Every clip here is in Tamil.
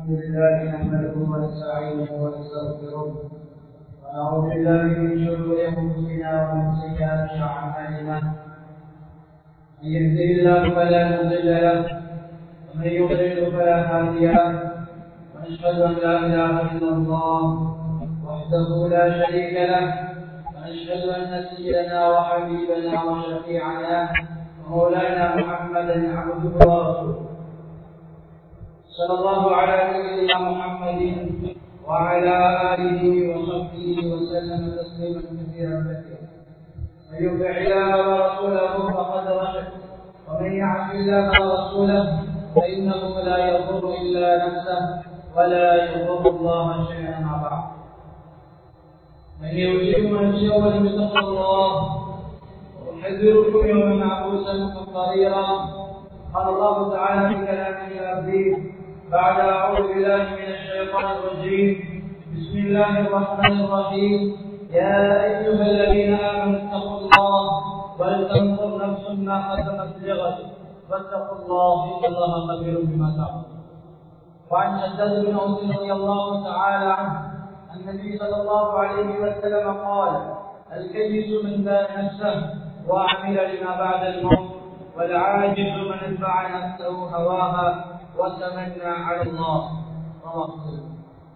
الحمد لله نحمده ونستعينه ونستغفره ونعوذ بالله من شرور انفسنا ومن سيئات اعمالنا من يهده الله فلا مضل له ومن يضلل فلا هادي له ونشهد ان لا اله الا الله وحده لا شريك له ونشهد ان سيدنا وحبيبنا وشفيعنا ومولانا محمدا عبده ورسوله صلى الله على سيدنا محمد وعلى اله وصحبه وسلم تسليما كثيرا كثيرا من يطع الله ورسوله فقد رشد ومن يعص الله ورسوله فانه لا يضر الا نفسه ولا يضر الله شيئا بعد من يوجب من شاء ولم الله احذركم يوما عبوسا قصيرا قال الله تعالى في كلامه العزيز بعد أعوذ بالله من الشيطان الرجيم بسم الله الرحمن الرحيم يا أيها الذين آمنوا اتقوا الله ولتنظر نفس ما قدمت لغد واتقوا الله إن الله خبير بما تعملون وعن شداد بن أوس رضي الله تعالى عنه النبي صلى الله عليه وسلم قال الكيس من دان نفسه وعمل لما بعد الموت والعاجز من اتبع نفسه هواها وتمنى على الله رواه مسلم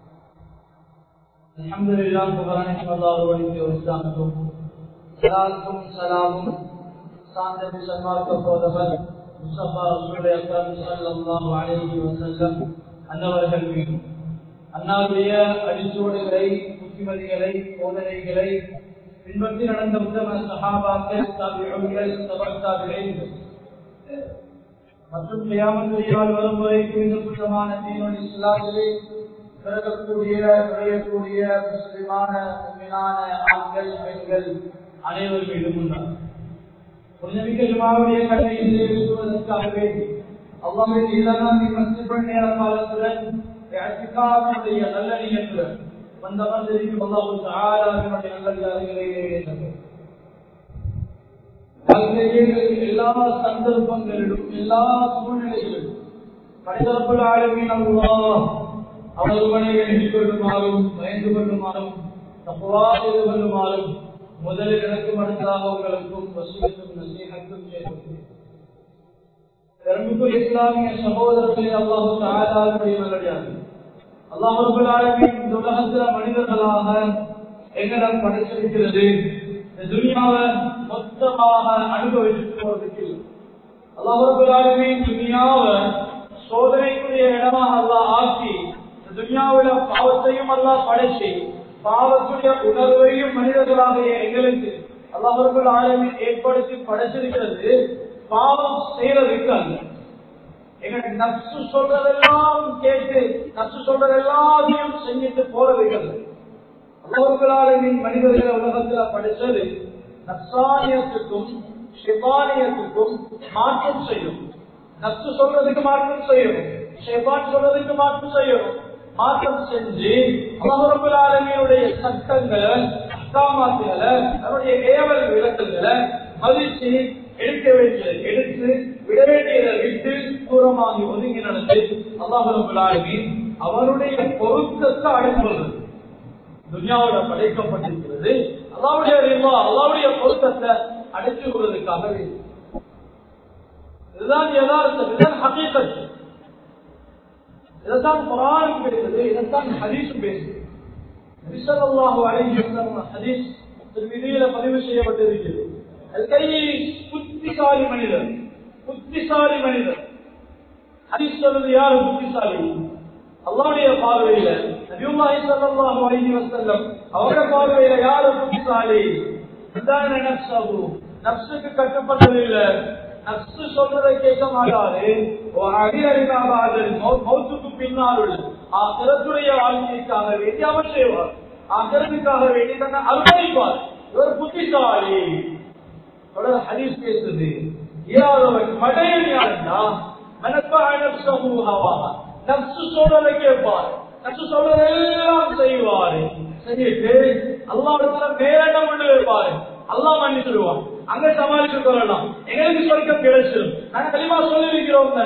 الحمد لله புகழனைக்கும் அல்லாஹ்வுடைய ஒருத்தானுக்கும் சலாத்தும் சலாமும் சாந்தபி சன்மார்க்க போதவர் முஸ்தபா ரசூலுல்லாஹி அக்ரம் ஸல்லல்லாஹு அலைஹி வஸல்லம் அன்னவர்கள் மீது அன்னாருடைய அடிச்சோடுகளை புத்திமதிகளை போதனைகளை பின்பற்றி நடந்த உத்தம சஹாபாக்கள் தாபிகள் தபத்தாபிகள் மற்றும் கியாமத்துறையால் வரும் வரைக்கும் இந்த புத்தமான தீனொலி இஸ்லாத்திலே பிறக்கக்கூடிய நுழையக்கூடிய முஸ்லிமான உண்மையான ஆண்கள் பெண்கள் அனைவர் மீதும் உண்டார் புனிதமிக்க ஜுமாவுடைய கடமையை நிறைவேற்றுவதற்காக வேண்டி அல்லாமல் இல்லனாந்தி மஸ்திபன் நேர காலத்துடன் அத்திகாவுடைய நல்ல நியத்துடன் வந்த மந்திரிக்கும் அல்லாஹு ஆராதனுடைய நல்ல அறிவுரை நிறைவேற்றது எல்லா சந்தர்ப்பங்களிலும் எல்லா சூழ்நிலைகளிலும் மனிதர்கள் ஆளுமையின் அல்லா அவர்களை எண்ணிக் கொள்ளுமாறும் பயந்து கொள்ளுமாறும் தப்புவா செய்து கொள்ளுமாறும் முதலில் எனக்கும் அடுத்ததாக உங்களுக்கும் வசூலுக்கும் நசீகத்தும் செய்து பெரும்புக்குள் இஸ்லாமிய சகோதரர்களை அல்லாஹு ஆதாருடைய நல்லடியார்கள் அல்லாஹர்கள் ஆளுமையின் இந்த உலகத்துல மனிதர்களாக எங்களிடம் படைச்சிருக்கிறது இந்த துனியாவை மொத்தமாக அனுபவிச்சுட்டு போறதுக்கு அல்லாஹாலுமே துனியாவை சோதனைக்குரிய இடமாக அல்லாஹ் ஆக்கி இந்த துனியாவில பாவத்தையும் அல்லாஹ் படைச்சு பாவத்துடைய உணர்வையும் மனிதர்களாக எங்களுக்கு அல்லாஹர்கள் ஆளுமே ஏற்படுத்தி படைச்சிருக்கிறது பாவம் செய்யறதுக்கு அல்ல எங்களுக்கு நப்சு சொல்றதெல்லாம் கேட்டு நப்சு சொல்றது எல்லாத்தையும் செஞ்சுட்டு போறதுக்கு அல்ல அல்லாஹர்களாலின் மனிதர்களை உலகத்துல படிச்சது நப்சானியத்துக்கும் ஷிபானியத்துக்கும் மாற்றம் செய்யும் நப்சு சொல்றதுக்கு மாற்றம் செய்யும் ஷெபான் சொல்றதுக்கு மாற்றம் செய்யும் மாற்றம் செஞ்சு அல்லாஹர்களாலினுடைய சட்டங்களை அக்காமாத்துகளை அவருடைய ஏவல் விளக்கங்களை மதிச்சு எடுக்க வேண்டியதை எடுத்து விட வேண்டியதை விட்டு தூரமாகி ஒதுங்கி நடந்து அல்லாஹர்களாலின் அவருடைய பொருத்தத்தை அடைந்துள்ளது துனியாவோட படைக்கப்பட்டிருக்கிறது அல்லாவுடைய அறிவா அல்லாவுடைய பொருத்தத்தை அடைச்சு கொள்வதற்காக இதுதான் யதார்த்தம் இதுதான் ஹகீகத் இதைத்தான் குரான் பேசுது இதைத்தான் ஹதீஸும் பேசுது நபிசல்லாஹு அலைஹி வஸல்லம் ஹதீஸ் திருவிதியில பதிவு செய்யப்பட்டிருக்கிறது கை புத்திசாலி மனிதர் புத்திசாலி மனிதர் ஹதீஸ் சொல்றது யாரு புத்திசாலி அல்லாவுடைய பார்வையில நபியுல்லாஹி ஸல்லல்லாஹு அலைஹி வஸல்லம் அவருடைய பார்வையில யாரு புத்திசாலி இதான நஃப்ஸு நஃப்ஸுக்கு கட்டுப்பட்டது இல்ல நஃப்ஸு சொல்றதை கேட்க மாட்டாரு அடியறிவார்கள் மௌத்துக்கு பின்னால் உள்ள ஆசிரத்துடைய வாழ்க்கைக்காக வேண்டி அவர் செய்வார் ஆசிரத்துக்காக வேண்டி தன்னை அர்ப்பணிப்பார் இவர் புத்திசாலி தொடர் ஹதீஸ் பேசுது ஏழாதவன் மடையன் யாருன்னா மனப்பாக சமூகவா நப்சு சொல்றதை கேட்பார் நப்சு சொல்றதெல்லாம் செய்வாரு செஞ்சுட்டு அல்லாவிடத்துல பேரிடம் கொண்டு வைப்பாரு அல்லாஹ் மன்னிச்சிடுவான் அங்க சமாளிச்சு கொள்ளலாம் எங்களுக்கு சொர்க்கம் கிடைச்சிடும் நாங்க தெளிவா சொல்லி இருக்கிறோம் தானே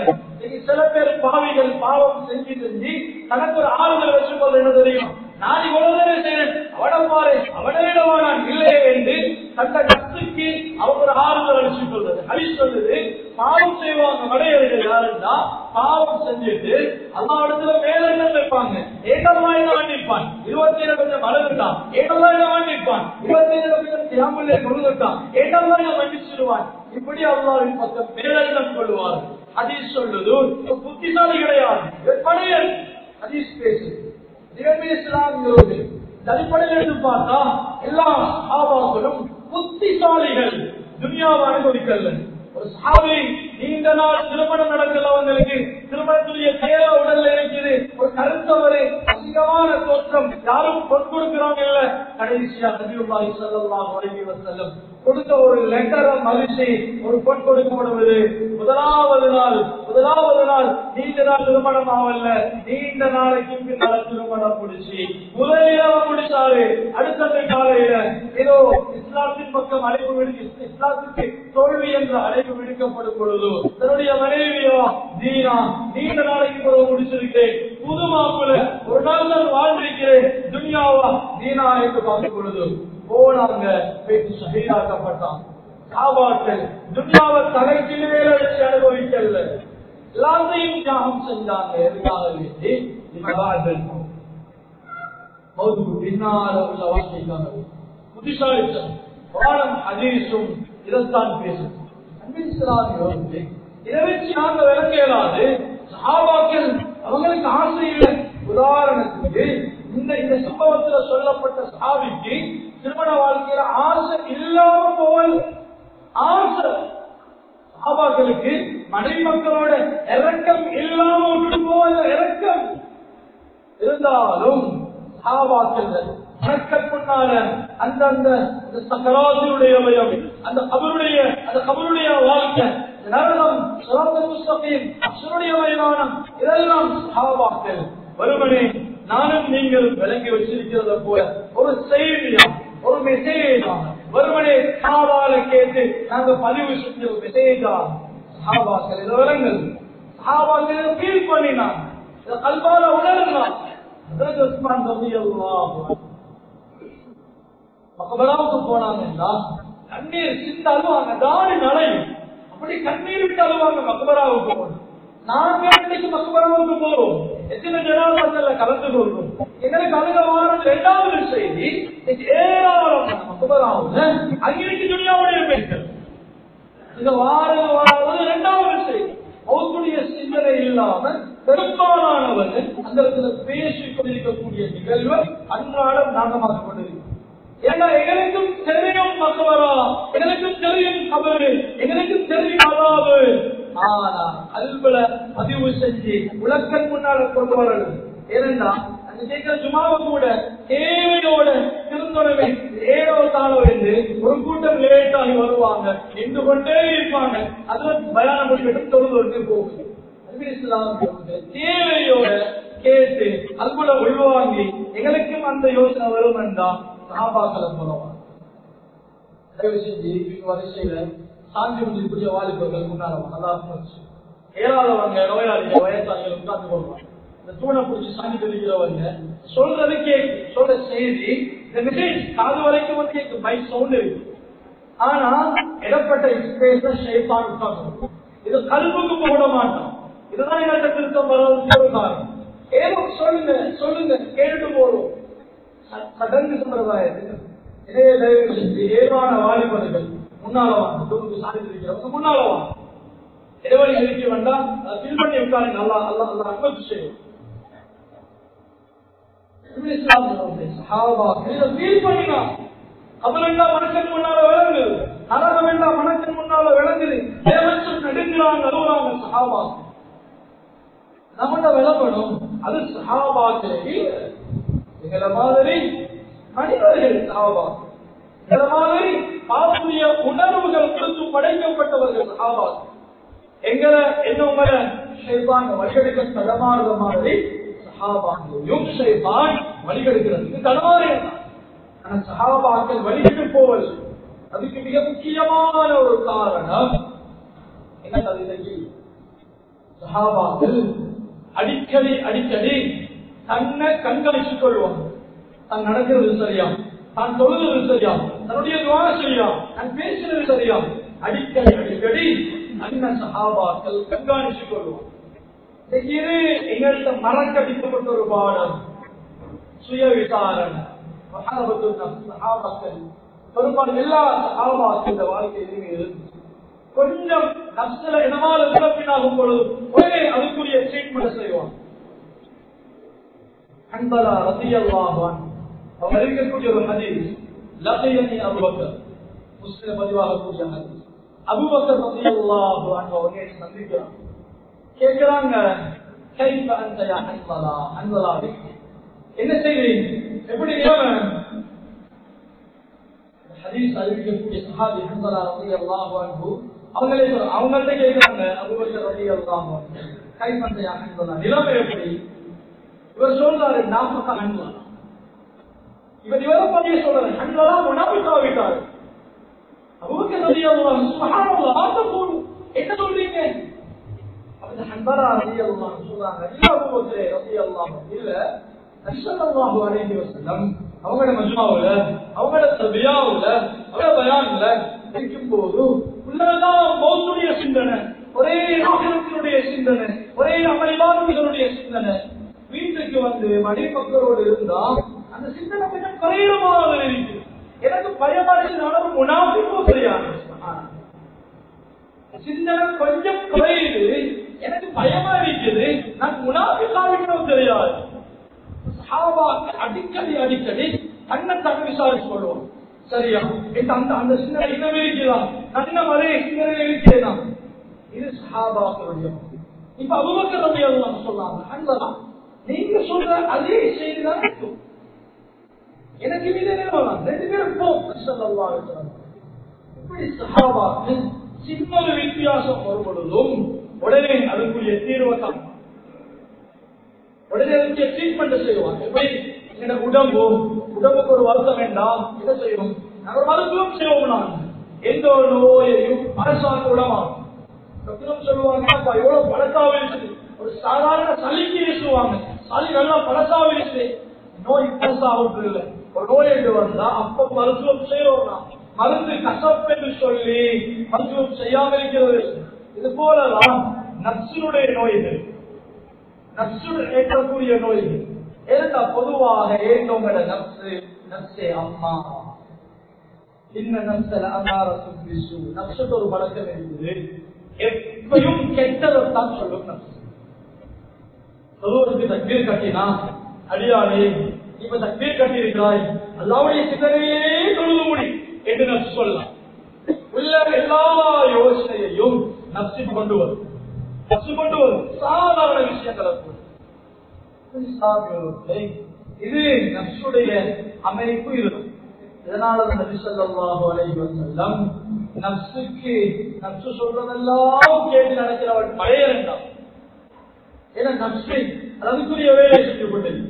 இன்னைக்கு சில பேர் பாவிகள் பாவம் செஞ்சு செஞ்சு தனக்கு ஒரு ஆறுதல் வச்சுக்கொள்ள என்ன தெரியும் நான் இவ்வளவு நேரம் செய்யறேன் அவனை பாரு அவனிடமா நான் இல்லையே என்று தந்த கத்துக்கு அவங்க ஒரு ஆறுதல் அடிச்சு சொல்றது ஹரி சொல்றது பாவம் செய்வாங்க வடையறிகள் யாருன்னா பாவம் செஞ்சுட்டு அல்லா இடத்துல மேல வைப்பாங்க ஏகமா என்ன வேண்டிப்பான் இருபத்தி ஏழு கொஞ்சம் மலர்ந்தான் ஏகமா என்ன வேண்டிப்பான் இருபத்தி ஏழு கொஞ்சம் தியாமலே கொழுந்துட்டான் ஏகமா என்ன மன்னிச்சிருவான் இப்படி அல்லாவின் பக்கம் மேலம் கொள்வார் ஹதீஸ் சொல்லுது ஒரு புத்திசாலி கிடையாது படையல் ஹதீஸ் பேசு திகழ்மை இஸ்லாம்ங்கிறது இந்த அடிப்படையில் எடுத்து பார்த்தா எல்லா சஹாபாக்களும் புத்திசாலிகள் துனியாவை அனுபவிக்கல ஒரு சாவி நீண்ட நாள் திருமணம் நடக்கல அவங்களுக்கு திருமணத்துடைய தேவை உடல்ல இருக்குது ஒரு கருத்தவரை அசிங்கமான தோற்றம் யாரும் பொன் கொடுக்கிறாங்க இல்ல கடைசியா நபியுல்லாஹி ஸல்லல்லாஹு அலைஹி வஸல்லம் கொடுத்த ஒரு லெட்டரை மதிச்சு ஒரு பொன் கொடுக்கப்படுவது முதலாவது நாள் முதலாவது நாள் நீண்ட நாள் திருமணம் ஆவல்ல நீண்ட நாளைக்கு பின்னால் திருமணம் முடிச்சு முதலிரவு முடிச்சாரு அடுத்த காலையில ஏதோ இஸ்லாத்தின் பக்கம் அழைப்பு விடுக்க இஸ்லாத்துக்கு தோல்வி என்ற அழைப்பு விடுக்கப்படும் பொழுது தன்னுடைய மனைவியோ தீனா நீண்ட நாளைக்கு பிறகு முடிச்சிருக்கேன் புது மாப்பிள்ள ஒரு நாள் தான் வாழ்ந்திருக்கிறேன் துனியாவா தீனா என்று பார்க்கும் பொழுது போனாங்க பேச்சு சகிதாக்கப்பட்டான் சாபாக்கள் துனியாவை தலைக்கு மேல வச்சு அனுபவிக்கல எல்லாத்தையும் தியாகம் செஞ்சாங்க எதுக்காக வேண்டி இவர்கள் மௌதுக்கு பின்னால உள்ள வாழ்க்கைக்காக புத்திசாலித்தம் வானம் ஹதீஸும் இதைத்தான் பேசும் அன்பின் இஸ்லாமியோருக்கு இதை வச்சு நாங்க விளக்க இயலாது சஹாபாக்கள் அவங்களுக்கு ஆசை இல்லை உதாரணத்துக்கு இந்த இந்த சம்பவத்துல சொல்லப்பட்ட சாவிக்கு திருமண வாழ்க்கையில ஆசை இல்லாம போவல் ஆசை சஹாபாக்களுக்கு மனைவி மக்களோட இறக்கம் இல்லாம விட்டு போவல் இறக்கம் இருந்தாலும் சஹாபாக்கள் மனக்கற்புனால அந்த அந்த அந்த சக்கராசியுடைய பயம் அந்த கபருடைய அந்த கபருடைய வாழ்க்கை நரகம் சிறந்த புஸ்தகையும் அசுருடைய மைதானம் இதெல்லாம் சஹாபாக்கள் வருமனே நானும் நீங்கள் விளங்கி வச்சிருக்கிறத போல ஒரு செய்தியா ஒரு மெசேஜா வருமனே சாவால கேட்டு நாங்க பதிவு செஞ்ச ஒரு மெசேஜா சஹாபாக்கள் இதை விளங்கள் சஹாபாக்கள் இதை ஃபீல் பண்ணினான் இதை கல்வால உணர்ந்தான் அதற்கு உஸ்மான் ரலியல்லாஹு அன்ஹு மகபராவுக்கு போனாங்கன்னா கண்ணீர் சிந்த அழுவாங்க தாடி நலையும் அப்படி கண்ணீர் விட்டு அழுவாங்க மகபராவுக்கு போகணும் நாங்க இன்னைக்கு மகபராவுக்கு போறோம் எத்தனை ஜனாபாத்தல்ல கலந்து கொள்றோம் எங்களுக்கு அழுக வாரம் இரண்டாவது செய்தி இன்னைக்கு ஏராளமான மகபராவுல அங்கிருக்கு துணியாவுடைய பெண்கள் இந்த வாரம் வாராவது இரண்டாவது செய்தி அவர்களுடைய சிந்தனை இல்லாம பெரும்பாலானவர்கள் அந்த இடத்துல பேசிக் கொண்டிருக்கக்கூடிய நிகழ்வு அன்றாடம் நாகமாக கொண்டிருக்கிறோம் ஏன்னா எங்களுக்கும் தெரியும் மகவரா எங்களுக்கும் தெரியும் கபரு எங்களுக்கும் தெரியும் அதாவது ஆனா அல்பல பதிவு செஞ்சு உலகன் முன்னால கொண்டு வரணும் ஏனென்றா அந்த கேட்கிற ஜுமாவை கூட தேவையோட திருந்தொடவே ஏழோ தாளோ என்று ஒரு கூட்டம் லேட் ஆகி வருவாங்க நின்று கொண்டே இருப்பாங்க அதுல பயானம் முடிவிட்டு தொழுது போகுது தேவையோட கேட்டு அல்புல உள்வாங்கி எங்களுக்கும் அந்த யோசனை வரும் என்றால் சகாபாக்களை போலவா தயவு செஞ்சு வரிசையில சாந்தி முடியக்கூடிய வாலிபர்கள் முன்னால நல்லா ஏழாதவங்க நோயாளிகள் வயசாளிகள் உட்கார்ந்து கொள்வாங்க இந்த தூணை பிடிச்சி சாந்தி தெளிக்கிறவங்க சொல்றது கேக்கு சொல்ற செய்தி இந்த மெசேஜ் காது வரைக்கும் வந்து கேக்கு பை சவுண்ட் இருக்கு ஆனா இடப்பட்ட ஸ்பேஸ்ல ஷேப்பான் உட்கார்ந்து இது கல்புக்கு போட மாட்டோம் இதுதான் எங்கள்கிட்ட திருத்தம் வர்றதுக்கு ஒரு காரணம் ஏதோ சொல்லுங்க சொல்லுங்க கேட்டு போறோம் சடங்கு சம்பிரதாயத்தில் இதே தயவு செஞ்சு ஏவான வாலிபர்கள் முன்னால வாங்க தொகுப்பு சாதித்து இருக்கிறவங்க முன்னால வாங்க இடைவெளி இருக்க வேண்டாம் ஃபில் பண்ணி உட்காருங்க அல்லா அல்லா அல்லா அன்பு செய்யும் மனசன் முன்னால விளங்குது நரகம் வேண்டாம் மனசன் முன்னால விளங்குது தேவச்சம் நெடுங்கிறாங்க அழுகுறாங்க சஹாபா நம்மகிட்ட விளம்படும் அது சஹாபாக்களே எங்களை மாதிரி மனிதர்கள் சஹாபா எங்களை மாதிரி பாவக்கூடிய உணர்வுகள் கொடுத்து படைக்கப்பட்டவர்கள் சஹாபா எங்களை என்ன உங்களை ஷைபான் வழிகெடுக்க தடமாறுற மாதிரி சஹாபாக்கையும் ஷைபான் வழிகெடுக்கிறதுக்கு தடமாறு ஆனா சஹாபாக்கள் வழிகெட்டு போவது அதுக்கு மிக முக்கியமான ஒரு காரணம் என்ன அது இன்னைக்கு சஹாபாக்கள் அடிக்கடி அடிக்கடி தன்னை கண்காணித்துக் கொள்வாங்க தான் நடக்கிறது சரியா தான் தொழுகிறது சரியா தன்னுடைய துவா சரியா தான் பேசுறது சரியா அடிக்கடி அடிக்கடி அண்ணன் சஹாபாக்கள் கண்காணித்துக் கொள்வாங்க இது எங்கள்கிட்ட மறக்கடிக்கப்பட்ட ஒரு பாடம் சுய விசாரணை மகாபத்து சஹாபாக்கள் பெரும்பாலும் எல்லா சஹாபாக்கள் இந்த வாழ்க்கையிலுமே இருந்து கொஞ்சம் நஷ்ட இடமால குழப்பினாகும் பொழுது உடனே அதுக்குரிய ட்ரீட்மெண்ட் செய்வான் அன்பலா ரத்தியல்லாஹான் அவர் இருக்கக்கூடிய ஒரு ஹதீஸ் லகையனி அபுபக்கர் முஸ்லிம் பதிவாகக்கூடிய ஹதீஸ் அபுபக்கர் ரத்தியல்லாஹான் அவர்களை சந்திக்கிறான் கேட்கிறாங்க கைஃப அன்த யா அன்பலா அன்பலா என்ன செய்வீங்க எப்படி நிலைமை ஹதீஸ் அறிவிக்கக்கூடிய சஹாபி ஹன்சலா ரலியல்லாஹு அன்ஹு அவங்களே சொல்ற- அவங்கள்ட்ட கேக்குறாங்க அபூபக்கர் ரலியல்லாஹு அன்ஹு கைஃப யா ஹன்சலா நிலைமை எப்படி இவர் சொல்றாரு நாமக்க ஹன்சலா இவர் இவரை பத்தி சொல்றாரு ஹன்சலா முனாபிகா விட்டாரு அபூபக்கர் ரலியல்லாஹு சுப்ஹானல்லாஹ் ஆத்த போடு என்ன சொல்றீங்க அப்ப ஹன்சலா ரலியல்லாஹு சொல்றாங்க இல்ல அபூபக்கர் ரலியல்லாஹு இல்ல நபிசல்லாஹு அலைஹி வஸல்லம் அவங்களோட மஜ்மாவுல அவங்களோட தபியாவுல அவங்களோட பயான்ல இருக்கும் போது உள்ளதான் மௌத்துடைய சிந்தனை ஒரே ஆகிரத்தினுடைய சிந்தனை ஒரே அமளிவாதங்களுடைய சிந்தனை வீட்டுக்கு வந்து மடிமக்களோடு இருந்தா அந்த சிந்தனை கொஞ்சம் குறையிற மாதிரி இருக்கு எனக்கு பயமடைஞ்சனாலும் முனாபிக்கும் தெரியாது சிந்தனை கொஞ்சம் குறையுது எனக்கு பயமா இருக்குது நான் முனாபிக்காவிக்கணும் தெரியாது சஹாபாக்கள் அடிக்கடி அடிக்கடி தன்னைத்தான விசாரிச்சு கொள்வோம் சரியா இந்த அந்த அந்த சிந்தனை இன்னமே இருக்கலாம் நல்ல மறை சிந்தனை இருக்கிறேன் இது சஹாபாக்களுடைய பகுதி. இப்ப அபுபக்கர் ரவி எல்லாம் சொன்னாங்க அன்பதான் நீங்க சொல்ற அதே செய்தி தான் இருக்கும் எனக்கு மீது நிறுவனம் ரெண்டு பேரும் போ ஸல்லல்லாஹு அலைஹி வஸல்லம். இப்படி சஹாபாக்கள் சின்ன ஒரு வித்தியாசம் வரும் பொழுதும் உடனே அதுக்குரிய தீர்வை தான் உடனே அதுக்கு ட்ரீட்மெண்ட் செய்வாங்க எப்படி எங்க உடம்பு உடம்புக்கு ஒரு வருத்தம் வேண்டாம் என்ன செய்யும் நாங்கள் மருத்துவம் செய்வோம் நான் எந்த ஒரு நோயையும் அரசாங்க விடமா டாக்டரும் சொல்லுவாங்க அப்பா எவ்வளவு பழசாவே இருக்குது ஒரு சாதாரண சளிக்கு வீசுவாங்க சளி நல்லா பழசாவே இருக்குது நோய் பழசாவது இல்லை ஒரு நோய் என்று வந்தா அப்ப மருத்துவம் செய்யறோம் நான் மருந்து கசப்பு என்று சொல்லி மருத்துவம் செய்யாம இருக்கிறது இது போலதான் நப்சினுடைய நோய்கள் நப்சுடன் ஏற்கக்கூடிய நோய்கள் ஏன்னா பொதுவாக ஏற்றவங்கள நப்சு நப்சே அம்மா இன்ன நப்சல அன்னாரசும் பிசு நப்சுக்கு ஒரு பழக்கம் இருக்குது எப்பயும் கெட்டதைத்தான் சொல்லும் நப்சு சொல்லுவதற்கு தக்பீர் கட்டினா அடியாளே இப்ப தக்பீர் கட்டி இருக்கிறாய் அல்லாவுடைய சிந்தனையே தொழுது முடி என்று நப்சு சொல்லலாம் உள்ள எல்லா யோசனையையும் நப்சி கொண்டு வரும் நப்சு கொண்டு வரும் சாதாரண விஷயங்களை கூட இஸ்லாமியர்களே, இது நப்சுடைய அமைப்பு இருக்கும் இதனால நபி ஸல்லல்லாஹு அலைஹி வஸல்லம் நப்சுக்கு நப்சு சொல்றதெல்லாம் கேட்டு நடக்கிறவள் பழைய வேண்டாம் ஏன்னா நப்சை அதுக்குரிய வேலை செஞ்சு கொண்டிருக்கு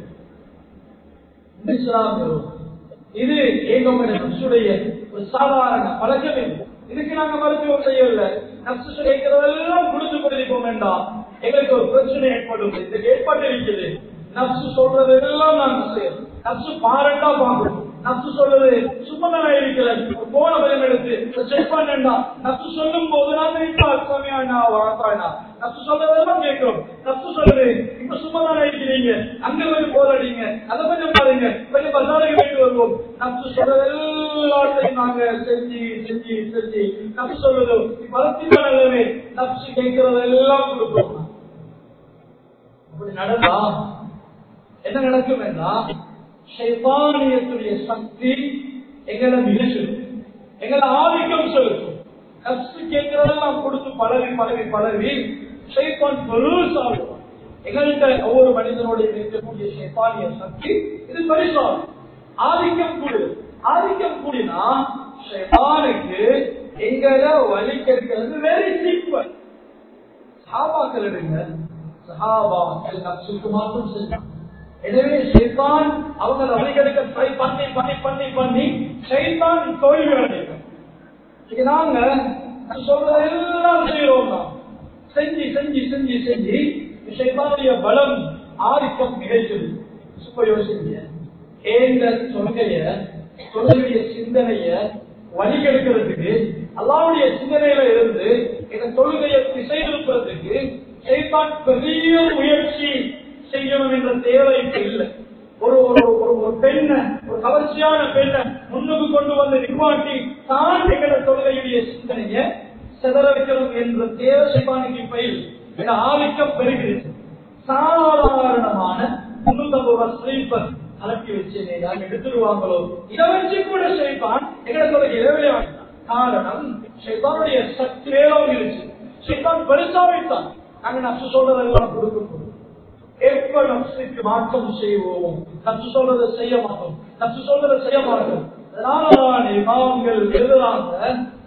இந்த இஸ்லாமியர்கள் இது ஏகோமன நப்சுடைய ஒரு சாதாரண பழக்கமே இதுக்கு நாங்க மருத்துவம் செய்யல நப்சு கேட்கிறதெல்லாம் கொடுத்து கொண்டிருப்போம் வேண்டாம் எங்களுக்கு ஒரு பிரச்சனை ஏற்படும் இதுக்கு ஏற்பட்டு இருக்குது நப்சு சொல்றது எல்லாம் நாங்க செய்யணும் நப்சு பாரண்டா பார்க்கணும் நப்சு சொல்றது சும்மா நான் இருக்கல போன பயம் எடுத்து செக் பண்ணா நப்சு சொல்லும் போது நான் இருக்கா சுவாமியாண்ணா வளர்த்தாண்ணா நப்சு சொல்றதெல்லாம் கேட்கிறோம் நப்சு சொல்றது இப்ப சும்மா தான் இருக்கிறீங்க அங்க கொஞ்சம் போராடிங்க அதை கொஞ்சம் பாருங்க கொஞ்சம் பசாருக்கு போயிட்டு வருவோம் நப்சு சொல்றது எல்லாத்தையும் நாங்க செஞ்சு செஞ்சு செஞ்சு நப்சு சொல்றது பலத்தின் நல்லவே நப்சு கேட்கறது எல்லாம் கொடுப்போம் அப்படி நடந்தா என்ன நடக்கும் என்றால் ஷைத்தானியத்துடைய சக்தி எங்களை மிக செலுத்தும் எங்களை ஆதிக்கம் செலுத்தும் கஷ்டு கேட்கிறதெல்லாம் கொடுத்து பழகி பழகி பழகி ஷைத்தான் பெருசாகும் எங்கள்கிட்ட ஒவ்வொரு மனிதனுடைய இருக்கக்கூடிய ஷைத்தானிய சக்தி இது பெருசாகும் ஆதிக்கம் கூடுது ஆதிக்கம் கூடினா ஷைத்தானுக்கு எங்களை வழி கேட்கிறது வெரி சிம்பிள் சஹாபாக்கள் எடுங்க சஹாபாக்கள் நப்சுக்கு மாற்றம் செஞ்சாங்க எனவே ஷைத்தான் அவங்க வழிகெடுக்க ட்ரை பண்ணி பண்ணி பண்ணி பண்ணி ஷைத்தான் தோல்வி அடைகிறார் இது நாங்க சொல்றதெல்லாம் செய்யறோம் தான் செஞ்சு செஞ்சு செஞ்சு செஞ்சு ஷைத்தானுடைய பலம் ஆதிக்கம் நிகழ்ச்சது சுப்ப யோசிங்க ஏந்த தொழுகைய தொழுகைய சிந்தனைய வழிகெடுக்கிறதுக்கு அல்லாவுடைய சிந்தனையில இருந்து இந்த தொழுகையை திசை திருப்புறதுக்கு ஷைத்தான் பெரிய முயற்சி செய்யணும் என்ற தேவை இப்ப இல்லை ஒரு ஒரு ஒரு ஒரு பெண்ணை ஒரு கவர்ச்சியான பெண்ணை முன்னுக்கு கொண்டு வந்து நிர்வாட்டி தான் எங்களோட தொழுகையுடைய சிந்தனையை செதற வைக்கணும் என்ற தேவை சைபானிக்கு பயில் என ஆதிக்கம் பெறுகிறது சாதாரணமான முன்னூத்தம்பது ரூபாய் ஸ்லீப்பர் கலக்கி வச்சு யாரும் எடுத்துருவாங்களோ இதை வச்சு கூட ஷைபான் எங்களை தொலைக்கு இடைவெளி காரணம் ஷைபானுடைய சக்தி வேலம் இருந்துச்சு ஷைபான் பெருசா வைத்தான் நாங்க நச்சு சொல்றதெல்லாம் கொடுக்க போறோம் எப்ப நப்சுக்கு மாற்றம் செய்வோம் நப்சு சொல்றதை செய்ய மாட்டோம் நப்சு சொல்றதை செய்ய மாட்டோம் அதனால இமாம்கள் எழுதுறாங்க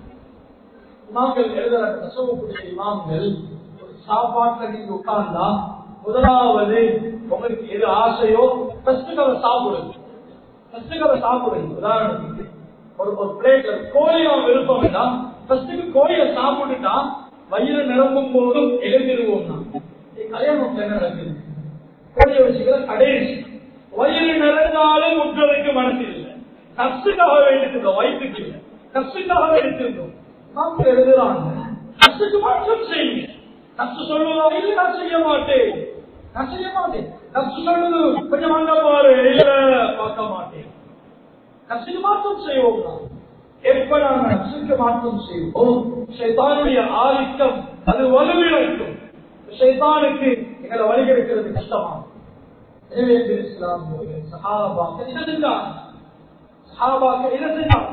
இமாம்கள் எழுதுறாங்க நசவக்கூடிய இமாம்கள் ஒரு சாப்பாட்டுல நீங்க உட்கார்ந்தா முதலாவது உங்களுக்கு எது ஆசையோ ஃபர்ஸ்ட் கதை சாப்பிடுங்க ஃபர்ஸ்ட் கதை சாப்பிடுங்க உதாரணத்துக்கு ஒரு ஒரு பிளேட்ல கோழி அவன் விருப்பம் வேண்டாம் ஃபர்ஸ்ட்டுக்கு கோழியை சாப்பிட்டுட்டா வயிறு நிரம்பும் போதும் எழுந்திருவோம் நான் கல்யாணம் என்ன நடக்குது கோழியை வச்சுக்கிற கடைசி வயிறு நிறைந்தாலும் முற்றதுக்கு மனசு இல்லை கசுக்காக வேண்டியிருந்தோம் வயிற்றுக்கு இல்லை கசுக்காக வேண்டியிருந்தோம் நாம் எழுதுறாங்க கசுக்கு மாற்றம் செய்யுங்க நப்சு சொல்லுவா இல்ல நான் செய்ய மாட்டேன் நான் செய்ய மாட்டேன் நப்சு சொல்லுது கொஞ்சம் அங்க பாரு இல்ல பார்க்க மாட்டேன் நப்சுக்கு மாற்றம் செய்வோம் நாம் எப்ப நாங்க நப்சுக்கு மாற்றம் செய்வோம் ஷைத்தானுடைய ஆதிக்கம் அது வலுவிழக்கும் ஷைத்தானுக்கு எங்களை வழிகெடுக்கிறது கஷ்டமாகும் எனவே இஸ்லாம் சஹாபாக்கள் இதை செஞ்சாங்க சஹாபாக்கள் இதை செஞ்சாங்க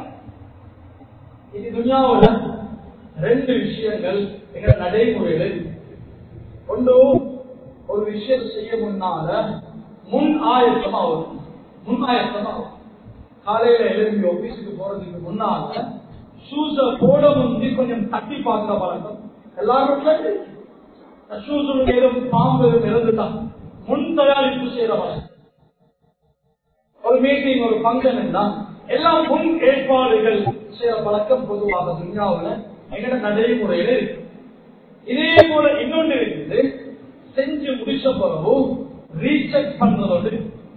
இது துனியாவுல ரெண்டு விஷயங்கள் எங்க நடைமுறையில இருக்கு. ஒன்று ஒரு விஷயம் செய்ய முன்னால முன் ஆயத்தமா வரும் முன் ஆயத்தமா வரும் காலையில எழுதி ஆபீஸுக்கு போறதுக்கு முன்னால ஷூஸ போட முந்தி கொஞ்சம் தட்டி பார்க்கிற பழக்கம் எல்லாரும் ஷூஸ் ஏதும் பாம்பு இறந்துட்டான் முன் தயாரிப்பு செய்யற பழக்கம் ஒரு மீட்டிங் ஒரு ஃபங்க்ஷன் எல்லாம் எல்லாம் முன் ஏற்பாடுகள் செய்யற பழக்கம் பொதுவாக துன்யாவுல எங்கட நடைமுறையில இருக்கு இதே போல இன்னொன்று இருக்குது செஞ்சு முடிச்ச பிறகு ரீசெக் பண்றதோடு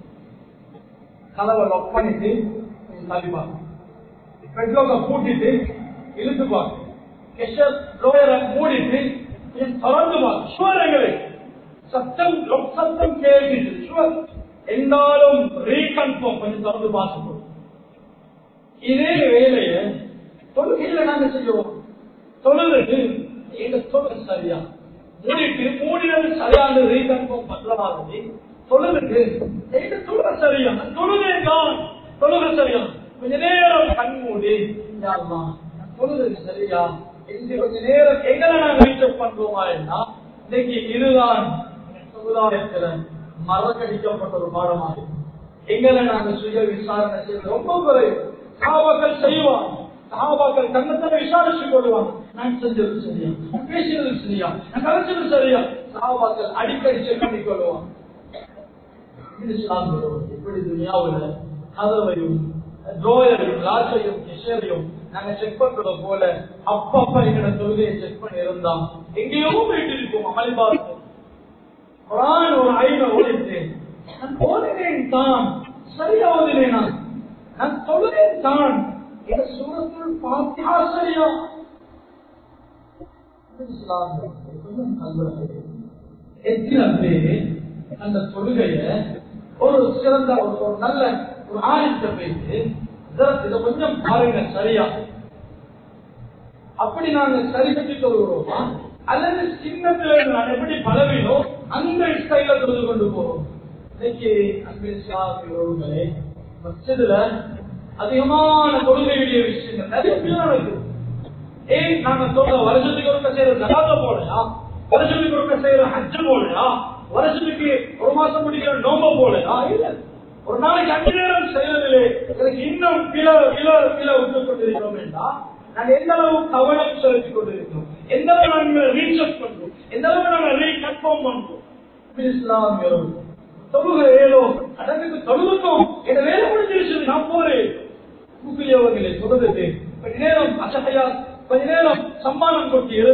கதவை லாக் பண்ணிட்டு தள்ளிப்பாங்க பெட்ரோலை பூட்டிட்டு இழுத்து பார்க்க கெஷர் லோயரை மூடிட்டு கொஞ்சம் திறந்து பார்க்க ஷுவர் எங்களுக்கு சத்தம் lock சத்தம் கேட்குது ஷுவர் என்றாலும் ரீகன்ஃபார்ம் கொஞ்சம் திறந்து பார்த்துக்கோ இதே வேலைய தொழுகையில நாங்க செய்வோம் தொழுது எங்க தொழுகை சரியா மூடிட்டு மூடினது சரியான ரீகன்ஃபார்ம் பண்ற மாதிரி தொழுதுக்கு எங்க தொழுகை சரியா தொழுகை தான் தொழுகை சரியா கொஞ்ச நேரம் கண் மூடி யா அல்லாஹ், தொழுகை சரியா இந்த கொஞ்ச நேரம் எங்களை நாங்க ரீச்சப் பண்றோமா என்ன இன்னைக்கு இதுதான் சமுதாயத்துல மறக்கடிக்கப்பட்ட ஒரு பாடமாக இருக்கு. எங்களை நாங்க சுய விசாரணை செய்வது ரொம்ப குறைவு சாபாக்கள் செய்வாங்க சாபாக்கள் தன்னைத்தானே விசாரிச்சு கொள்வாங்க நான் செஞ்சது சரியா நான் பேசினது சரியா நான் கலைச்சது சரியா சாபாக்கள் அடிக்கடி செக் பண்ணி கொள்வாங்க இது இஸ்லாம் சொல்லுவது. இப்படி துனியாவுல கதவையும் ட்ரோயரையும் லாட்சையும் கிஷரையும் நாங்க செக் பண்றத போல அப்பப்ப எங்களோட தொழுகையை செக் பண்ணி இருந்தா எங்கேயோ போயிட்டு இருக்கோம் அமளி பார்த்து குரான் ஒரு ஐநா ஓடிட்டு நான் ஓதினேன் தான் சரியா ஓதினேன் நான் நான் தொழுதேன் தான் இந்த சூரத்தில் பாத்தியா சரியா இஸ்லாம் கொஞ்சம் கல்வர்கள் எத்தனை பேரு அந்த தொழுகைய ஒரு சிறந்த ஒரு ஒரு நல்ல ஒரு ஆயத்தை பேசி இதை கொஞ்சம் பாருங்க சரியா அப்படி நாங்க சரி கட்டி தொழுகிறோமா அல்லது சின்னத்துல இருந்து நான் எப்படி பலவீனோ அந்த ஸ்டைல தொழுது கொண்டு போறோம் இன்னைக்கு அன்பே மச்சதுல அதிகமான கொள்கையுடைய விஷயங்கள் நிறைய பேர் நடக்குது ஏன் நாங்க சொல்ற வருஷத்துக்கு ஒருக்க செய்யற ஜகாத போலையா வருஷத்துக்கு ஒருக்க செய்யற ஹஜ் போலையா வருஷத்துக்கு ஒரு மாசம் முடிக்கிற நோம்ப போலையா இல்ல ஒரு நாளைக்கு அஞ்சு நேரம் செய்யறதில்லை எனக்கு இன்னும் கில கில கில விட்டு கொண்டிருக்கிறோம் என்றால் நாங்க எந்த அளவு கவனம் செலுத்திக் கொண்டிருக்கிறோம் எந்த அளவு நாங்க ரீசர்ச் பண்றோம் எந்த அளவு நாங்க ரீகன்ஃபார்ம் பண்றோம் இஸ்லாம் தொழுக ஏதோ அடங்குக்கு தொழுதுக்கும் என் வேலை முடிஞ்சிருச்சு நான் போறேன் முக்கியவர்களை தொழுதுட்டு கொஞ்ச நேரம் அசகையா கொஞ்ச நேரம் சம்மானம் கொட்டி இருந்து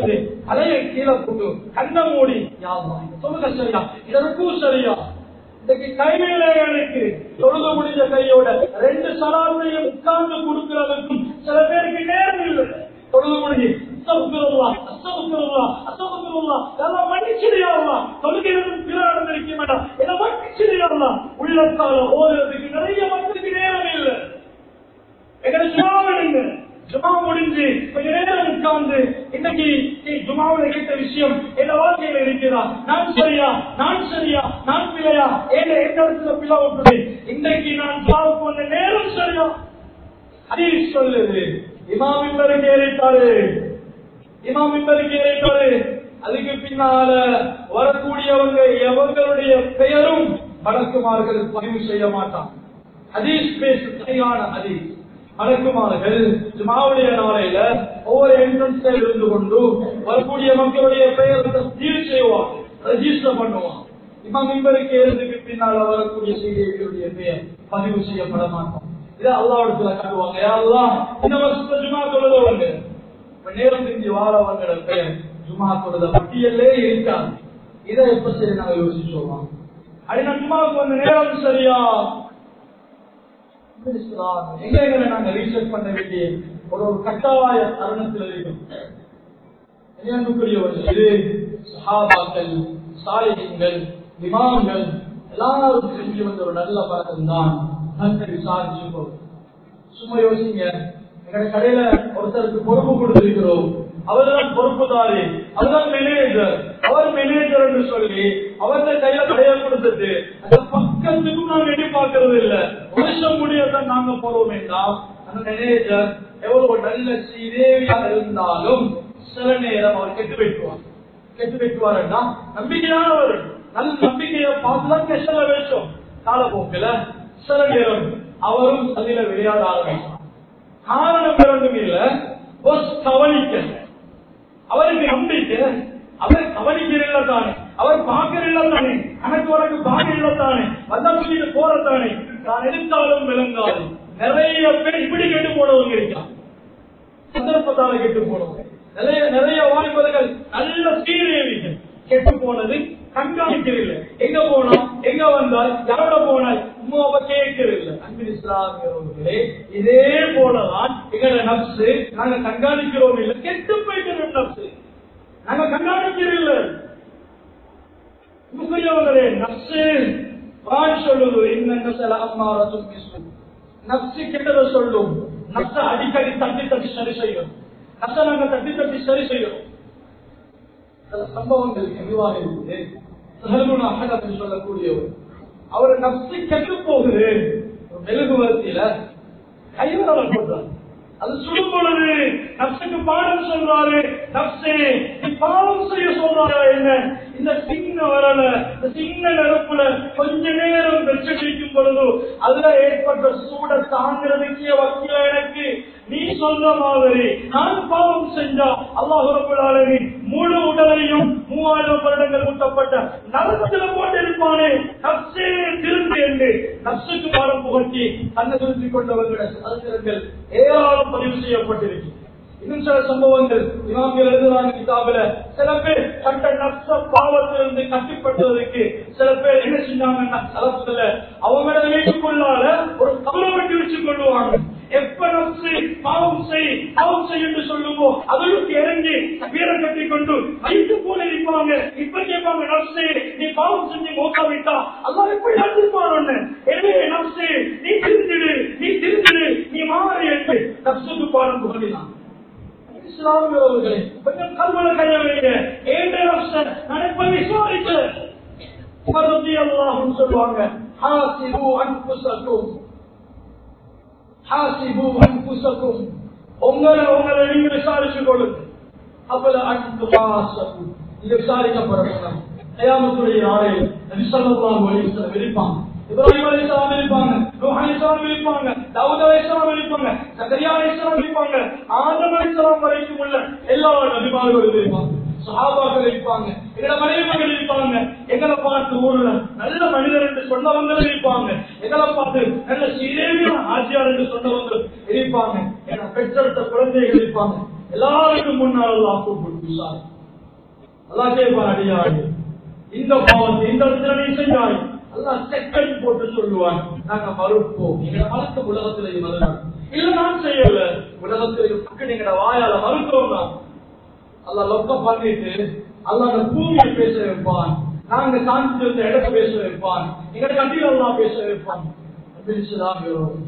தலையை கீழே போட்டு கண்ணை மூடி யாருமா சொல்லுங்க சரியா இதற்கும் சரியா இன்னைக்கு கைவேலைகளுக்கு தொழுது முடிஞ்ச கையோட ரெண்டு சலாத்தையும் உட்கார்ந்து கொடுக்கிறதுக்கும் சில பேருக்கு நேரம் இல்லை தொழுது முடிஞ்சு அஸ்தகுஃபிருல்லா, அஸ்தகுஃபிருல்லா, அஸ்தகுஃபிருல்லா, எல்லாம் மன்னிச்சிடுயாருல்லா. தொழுகையிலும் பிற நடந்திருக்க வேண்டாம். என்னை மன்னிச்சிடுயாருல்லா. உள்ளத்தால ஓதுறதுக்கு நிறைய மக்களுக்கு நேரம் இல்லை எங்களை ஜுமா விடுங்க ஜுமா முடிஞ்சு கொஞ்ச நேரம் உட்கார்ந்து இன்னைக்கு ஜுமாவுல கேட்ட விஷயம் என் வாழ்க்கையில இருக்கிறா நான் சரியா நான் சரியா நான் பிள்ளையா ஏன் எந்த இடத்துல பிள்ளை விட்டுது இன்னைக்கு நான் சாவு போன நேரம் சரியா அதே சொல்லுது இமாம் இம்பருக்கு ஏறிட்டாரு இமாம் இம்பருக்கு ஏறிட்டாரு அதுக்கு பின்னால வரக்கூடியவங்க எவங்களுடைய பெயரும் வழக்குமார்கள் பதிவு செய்ய மாட்டான் ஹதீஸ் பேசு சரியான ஹதீஸ் மலக்குமார்கள் ஜுமாவுடைய நாளையில ஒவ்வொரு என்ட்ரன்ஸ்ல இருந்து கொண்டு வரக்கூடிய மக்களுடைய பெயர் தீர் செய்வான் ரெஜிஸ்டர் பண்ணுவான் இமாம் மிம்பருக்கு ஏறதுக்கு பின்னால வரக்கூடிய செய்திகளுடைய பெயர் பதிவு செய்யப்பட மாட்டோம் இதை அல்லாவிடத்துல காட்டுவாங்க யாரெல்லாம் இந்த வருஷத்துல ஜுமா தொழுதவங்க இப்ப நேரம் தெரிஞ்சு வாரவங்களோட பெயர் ஜுமா தொழுத பட்டியலே இருக்காது இதை எப்ப சரி நாங்க யோசிச்சு சொல்லுவோம் அது நான் ஜுமாவுக்கு வந்த நேரம் சரியா எங்க எங்களை நாங்க ரீசர்ச் பண்ண வேண்டிய ஒரு ஒரு கட்டாய தருணத்தில் இருக்கும் அன்புக்குரியவர்கள் இது சஹாபாக்கள் சாலிகங்கள் விமானங்கள் எல்லாரும் செஞ்சு வந்த ஒரு நல்ல பழக்கம் தான் தன்னை விசாரிச்சு போகும் சும்மா யோசிங்க எங்க கடையில ஒருத்தருக்கு பொறுப்பு கொடுத்திருக்கிறோம் அவர்தான் பொறுப்புதாரி அவர்தான் மேனேஜர் அவர் மேனேஜர் என்று சொல்லி அவர்த கையில கடையை கொடுத்துட்டு அந்த பக்கத்துக்கும் நாங்க எட்டி பார்க்கறது இல்ல வருஷம் முடியத்தான் நாங்க போறோம் என்றால் அந்த மேனேஜர் எவ்வளவு நல்ல சீதேவியாக இருந்தாலும் சில நேரம் அவர் கெட்டு வைக்குவார் கெட்டு வைக்குவாருன்னா நம்பிக்கையானவர் நல்ல நம்பிக்கையை பார்த்துதான் கெசல வேஷம் காலப்போக்கில சில நேரம் அவரும் அதில விளையாட ஆரம்பித்தார் காரணம் இரண்டும் இல்ல ஒரு கவனிக்க அவருக்கு நம்பிக்கை அவர் கவனிக்கிறீங்களா தானே அவர் பார்க்கிறீங்களா தானே கணக்கு வழக்கு பார்க்கிறீங்களா தானே வந்தா சொல்லிட்டு போறதானே நான் எடுத்தாலும் விளங்காது நிறைய பேர் இப்படி கெட்டு போனவங்க இருக்கான் சந்தர்ப்பத்தால கெட்டு போனவங்க நிறைய நிறைய வாய்ப்புகள் நல்ல சீரேவிகள் கெட்டு போனது கண்காணிக்கிறதில்ல எங்க போனா எங்க வந்தால் யாரோட போனால் உமாவை கேட்கிறதில்ல அன்பின் இஸ்லாமியர்களே இதே போலதான் எங்களோட நப்சு நாங்க கண்காணிக்கிறோம் இல்லை கெட்டு போயிட்டு நப்சு நாங்க கண்காணிக்கிறதில்ல முக்கியவர்களே நப்சு வான் சொல்லுது என்ன சில அம்மாரத்தும் நப்சு கெட்டதை சொல்லும் நப்ச அடிக்கடி தட்டி தட்டி சரி செய்யும் நப்ச நாங்க தட்டி தட்டி சரி செய்யும் சில சம்பவங்கள் எதுவாக இருக்குது சஹலுன் அஹத் என்று சொல்லக்கூடியவர் அவர் நப்சு கெட்டு போகுது ஒரு மெழுகுவர்த்தியில கைவரவர் போட்டார் அது சுடும் பொழுது நப்சுக்கு பாடம் சொல்றாரு நப்சே நீ பாவம் செய்ய சொல்றாரா என்ன இந்த சின்ன வரல இந்த சின்ன நெருப்புல கொஞ்ச நேரம் வெச்சு பிடிக்கும் பொழுது அதுல ஏற்பட்ட சூட தாங்கிறதுக்கே வக்கீல எனக்கு நீ சொல்ற மாதிரி நான் பாவம் செஞ்சா அல்லாஹ் ரபுல் ஆலமீன் முழு உடலையும் மூவாயிரம் வருடங்கள் ஊட்டப்பட்ட நரகத்துல போட்டு இருப்பானே நப்சே திருந்து என்று நப்சுக்கு பாடம் புகழ்ச்சி தன்னை திருத்திக் கொண்டவர்களுடைய சரித்திரங்கள் ஏராளம் பதிவு செய்யப்பட்டிருக்கு இன்னும் சில சம்பவங்கள் இமாமியர் எழுதுறாங்க கிதாபில சில பேர் கட்ட நப்ச பாவத்திலிருந்து கட்டிப்பட்டதற்கு சில பேர் என்ன செஞ்சாங்கன்னா தலப்புல அவங்களோட வீட்டுக்குள்ளால ஒரு கவலை வெட்டி வச்சு கொள்ளுவாங்க எப்ப நப்சு பாவம் செய் பாவம் செய் என்று சொல்லுமோ அதற்கு இறங்கி வீரம் கட்டி கொண்டு வயிற்று போல இருப்பாங்க இப்ப கேட்பாங்க நப்சே நீ பாவம் செஞ்சு மோக்காவிட்டா அல்லாஹ் எப்படி அழுப்பாரு எனவே நப்சே நீ திருந்திடு நீ திருந்திடு நீ மாறு என்று நப்சுக்கு பாடம் புகழினான் இஸ்லாமியர்களே கொஞ்சம் கல்வன கைய வைங்க ஏழு வருஷம் நான் இப்ப விசாரிச்சேன் அல்லாஹும் சொல்லுவாங்க ஹாசிபு அன்புசக்கும் ஹாசிபு அன்புசக்கும் உங்களை உங்களை நீங்க விசாரிச்சு கொடுங்க அப்பல அன்பு ஹாசக்கும் இது விசாரிக்கப்படணும் கயாமத்துடைய நாளையில் நபி ஸல்லல்லாஹு அலைஹி வஸல்லம் இருப்பாங்க இப்ராஹிம் அலைஹிஸ்ஸலாம் இருப்பாங்க நூஹ் அலைஹிஸ்ஸலாம் இருப்பாங்க தாவூத் அலைஹிஸ்ஸலாம் இருப்பாங்க சக்கரியா அலைஹிஸ்ஸலாம் இருப்பாங்க ஆதம் அலைஹிஸ்ஸலாம் வரைக்கும் உள்ள எல்லா நபிமார்களும் இருப்பாங்க சஹாபாக்கள் இருப்பாங்க எங்களோட மனைவிகள் இருப்பாங்க எங்களை பார்த்து ஊர்ல நல்ல மனிதர் என்று சொன்னவங்களும் இருப்பாங்க எங்களை பார்த்து நல்ல சீரேவியான ஆட்சியார் என்று சொன்னவங்களும் இருப்பாங்க என பெற்றெடுத்த குழந்தைகள் இருப்பாங்க எல்லாருக்கும் முன்னால் கூப்பிட்டு விசாரி அல்லா கேட்பான் அடியாய் இந்த பாவத்தை இந்த இடத்துல நீ செய்யாய் அல்லாஹ் செக்கன் போட்டு சொல்லுவான் நாங்க மறுப்போம் எங்க மறுத்த உலகத்திலேயே மறுநாள் இல்ல நான் செய்யல உலகத்திலேயே மக்கள் எங்கட வாயால மறுக்கிறோம் தான் அல்லாஹ் லொக்க பண்ணிட்டு அல்லாஹ் அந்த பூமியை பேச வைப்பான் நாங்க சாந்தி இருந்த இடத்தை பேச வைப்பான் எங்கட கண்டியில் எல்லாம் பேச வைப்பான் பிரிச்சுதான்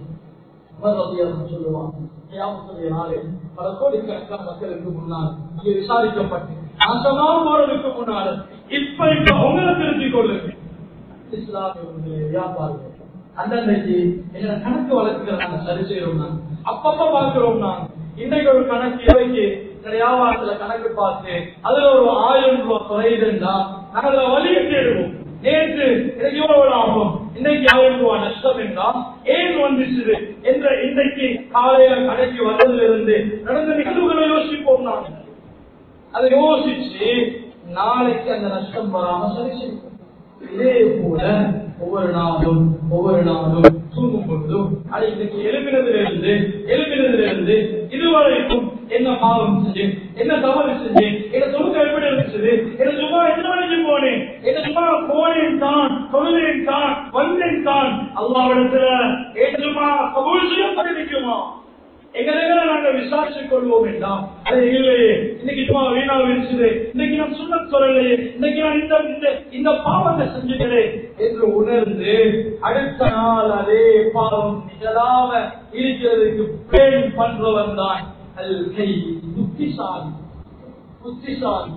சொல்லுவான் கியாமத்துடைய நாளில் பல கோடிக்கணக்கான மக்களுக்கு முன்னால் இங்கே விசாரிக்கப்பட்டு நாசமா போறதுக்கு முன்னால் இப்ப இப்ப உங்களை திருத்திக் கொள்ளுங்க இஸ்லாமிய வியாபாரம் அந்தன்னைக்கு எங்களை கணக்கு வழக்குகளை நாங்க சரி செய்யறோம் நான் அப்பப்ப பார்க்கிறோம் நான் இன்னைக்கு ஒரு கணக்கு இவைக்கு வியாபாரத்துல கணக்கு பார்த்து அதுல ஒரு ஆயிரம் ரூபாய் குறையுதுன்னா நாங்க அதுல வழியை தேடுவோம் நேற்று எனக்கு எவ்வளவு லாபம் இன்னைக்கு ஆயிரம் ரூபாய் நஷ்டம் என்றால் ஏன் வந்துச்சு என்ற இன்றைக்கு காலையில கடைக்கு வந்ததுல இருந்து நடந்த நிகழ்வுகளை யோசிப்போம் நான் அதை யோசிச்சு நாளைக்கு அந்த நஷ்டம் வராம சரி செய்வோம் இதே போல ஒவ்வொரு நாளும் ஒவ்வொரு நாளும் தூங்கும் பொழுதும் அது இன்னைக்கு எழுப்பினதுல இருந்து எழுப்பினதுல இருந்து இதுவரைக்கும் என்ன பாவம் செஞ்சேன் என்ன தவறு செஞ்சேன் என்ன தொழுக்க எப்படி இருந்துச்சு என்ன சும்மா எத்தனை மணிக்கு போனேன் என்ன சும்மா போனேன் தான் தொழுதேன் தான் வந்தேன் தான் அல்லாவிடத்துல என்ன சும்மா கபூல் செய்யப்பட்டிருக்குமா எங்களை நாங்க விசாரிச்சுக் கொள்வோம் என்றால் அது இல்லையே இன்னைக்கு சும்மா வீணா விரிச்சுது இன்னைக்கு நான் சொன்ன சொல்லலையே இன்னைக்கு நான் இந்த இந்த இந்த பாவத்தை செஞ்சுக்கிறேன் என்று உணர்ந்து அடுத்த நாள் அதே பாவம் நிகழாம இருக்கிறதுக்கு பேன் பண்றவன் தான் அல் கை புத்திசாலி புத்திசாலி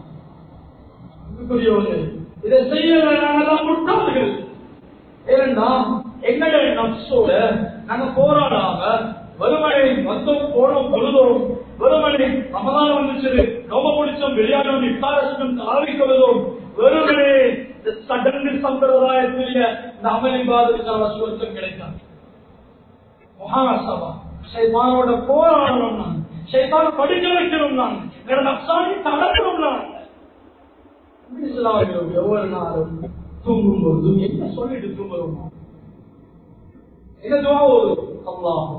புரியவர்கள் இதை செய்யல நாங்கதான் முட்டாள்கள் ஏன்னா எங்களுடைய நப்சோட நாங்க போராடாம வெறுமனை வந்தோம் போனோம் பொழுதோம் வெறுமனை ரமதான் வந்துச்சு நோம முடிச்சோம் விளையாடும் இத்தாரசனம் ஆரம்பிக்கிறதும் வெறுமனே இந்த சடங்கு சம்பிரதாயத்திலேயே இந்த அமளி பாதத்துக்கான சுவர்த்தம் கிடைக்காது மகாசபா சைத்தானோட போராடணும் நான் சைத்தான படிக்க வைக்கணும் நான் என்னோட நப்சானி தடக்கணும் நான் இஸ்லாமியர்கள் ஒவ்வொரு நாளும் தூங்கும் பொழுது என்ன சொல்லிட்டு தூங்குறோம் என்ன துவா ஓதும் அல்லாஹ்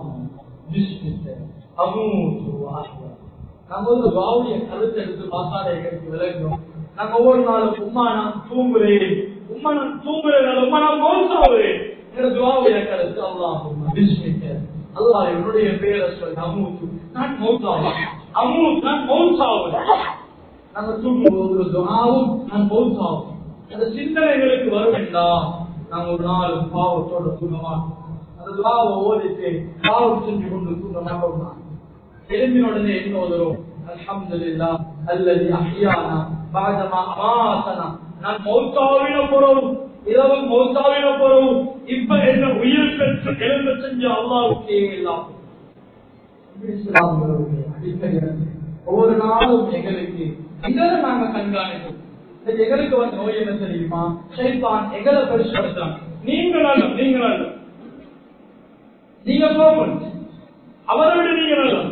நம்ம வந்து வாவுடைய கருத்தை எடுத்து பார்த்தாலே எங்களுக்கு விளங்கும் நாங்க ஒவ்வொரு நாளும் உமா நான் தூங்குறேன் உமா நான் தூங்குறேன் உமா நான் மௌசாவுறேன் என்னோட துவாவுடைய கருத்து அல்லாஹ் அல்லாஹ் என்னுடைய பேரை சொல்லி அமூத்து நான் மௌசாவேன் அமூத் நான் மௌசாவுறேன் நாங்க தூங்கும் ஒரு துவாவும் நான் மௌசாவும் அந்த சிந்தனைகளுக்கு வரும் வேண்டாம் நாங்க ஒரு நாள் பாவத்தோட தூங்க மாட்டோம் அந்த துவாவை ஓதிட்டு பாவம் செஞ்சு கொண்டு தூங்க மாட்டோம் எழுந்தின உடனே என்ன ஓதுறோம் அல்ஹம்துலில்லா அல்லது அஹ்யானா பாதமா அமாசனா நான் மௌத்தாவின போறோம் இரவு மௌத்தாவின போறோம் இப்ப என்ன உயிர் பெற்று எழுந்து செஞ்ச அல்லாவுக்கே எல்லாம் ஒவ்வொரு நாளும் எங்களுக்கு எங்களை நாங்க கண்காணிப்போம் இந்த எங்களுக்கு வந்த நோய் என்ன தெரியுமா ஷைத்தான் எங்களை பெருசுபடுத்தான் நீங்க நல்லம் நீங்க நல்லம் நீங்க கோபம் அவரை விட நீங்க நல்லம்